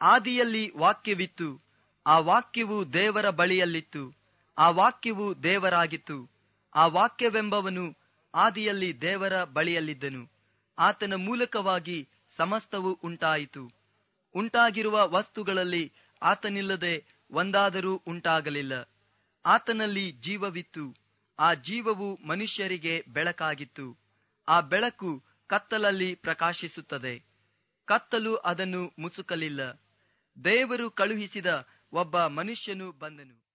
ಆದಿಯಲ್ಲಿ ವಾಕ್ಯವಿತ್ತು ಆ ವಾಕ್ಯವು ದೇವರ ಬಳಿಯಲ್ಲಿತ್ತು ಆ ವಾಕ್ಯವು ದೇವರಾಗಿತ್ತು ಆ ವಾಕ್ಯವೆಂಬವನು ಆದಿಯಲ್ಲಿ ದೇವರ ಬಳಿಯಲ್ಲಿದ್ದನು ಆತನ ಮೂಲಕವಾಗಿ ಸಮಸ್ತವು ಉಂಟಾಯಿತು ಉಂಟಾಗಿರುವ ವಸ್ತುಗಳಲ್ಲಿ ಆತನಿಲ್ಲದೆ ಒಂದಾದರೂ ಉಂಟಾಗಲಿಲ್ಲ ಆತನಲ್ಲಿ ಜೀವವಿತ್ತು ಆ ಜೀವವು ಮನುಷ್ಯರಿಗೆ ಬೆಳಕಾಗಿತ್ತು ಆ ಬೆಳಕು ಕತ್ತಲಲ್ಲಿ ಪ್ರಕಾಶಿಸುತ್ತದೆ ಕತ್ತಲು ಅದನ್ನು ಮುಸುಕಲಿಲ್ಲ ದೇವರು ಕಳುಹಿಸಿದ ಒಬ್ಬ ಮನುಷ್ಯನು ಬಂದನು